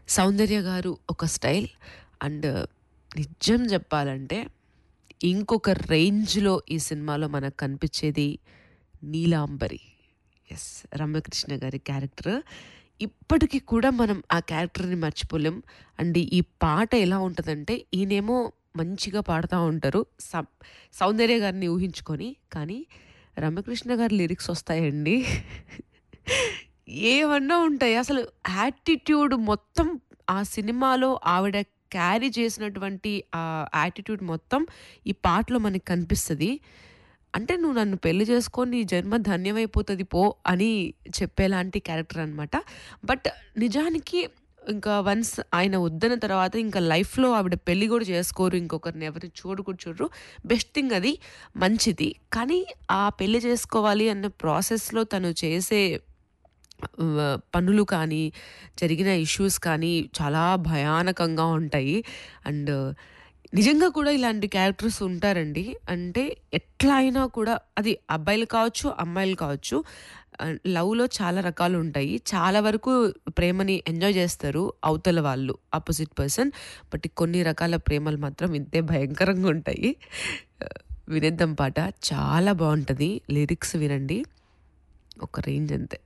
సౌందర్య గారు ఒక style and నిజం చెప్పాలంటే ఇంకొక రేంజ్లో ఈ సినిమాలో మనకు కనిపించేది నీలాంబరి ఎస్ రమ్యకృష్ణ గారి క్యారెక్టర్ ఇప్పటికీ కూడా మనం ఆ క్యారెక్టర్ని మర్చిపోలేం అండ్ ఈ పాట ఎలా ఉంటుందంటే ఈయనేమో మంచిగా పాడుతూ ఉంటారు స- సౌందర్య గారిని ఊహించుకొని కానీ రమ్యకృష్ణ గారి లిరిక్స్ వస్తాయండి ఏమన్నా ఉంటాయి అసలు యాటిట్యూడ్ మొత్తం ఆ సినిమాలో ఆవిడ క్యారీ చేసినటువంటి ఆ యాటిట్యూడ్ మొత్తం ఈ పాటలో మనకి కనిపిస్తుంది అంటే నువ్వు నన్ను పెళ్లి చేసుకొని నీ జన్మ ధన్యమైపోతుంది పో అని చెప్పేలాంటి క్యారెక్టర్ అనమాట బట్ నిజానికి ఇంకా వన్స్ ఆయన వద్దన తర్వాత ఇంకా లైఫ్లో ఆవిడ పెళ్లి కూడా చేసుకోరు ఇంకొకరిని ఎవరిని చూడు కూడా చూడరు బెస్ట్ థింగ్ అది మంచిది కానీ ఆ పెళ్లి చేసుకోవాలి అన్న ప్రాసెస్లో తను చేసే ఆ, పనులు కానీ జరిగిన ఇష్యూస్ కానీ చాలా భయానకంగా ఉంటాయి అండ్ నిజంగా కూడా ఇలాంటి క్యారెక్టర్స్ ఉంటారండి అంటే ఎట్లా అయినా కూడా అది అబ్బాయిలు కావచ్చు అమ్మాయిలు కావచ్చు ఆ, లవ్లో చాలా రకాలు ఉంటాయి చాలా వరకు ప్రేమని ఎంజాయ్ చేస్తారు అవతల వాళ్ళు ఆపోజిట్ పర్సన్ బట్ కొన్ని రకాల ప్రేమలు మాత్రం ఇంతే భయంకరంగా ఉంటాయి ఆ, వినేద్దాం పాట చాలా బాగుంటుంది లిరిక్స్ వినండి ఒక రేంజ్ అంతే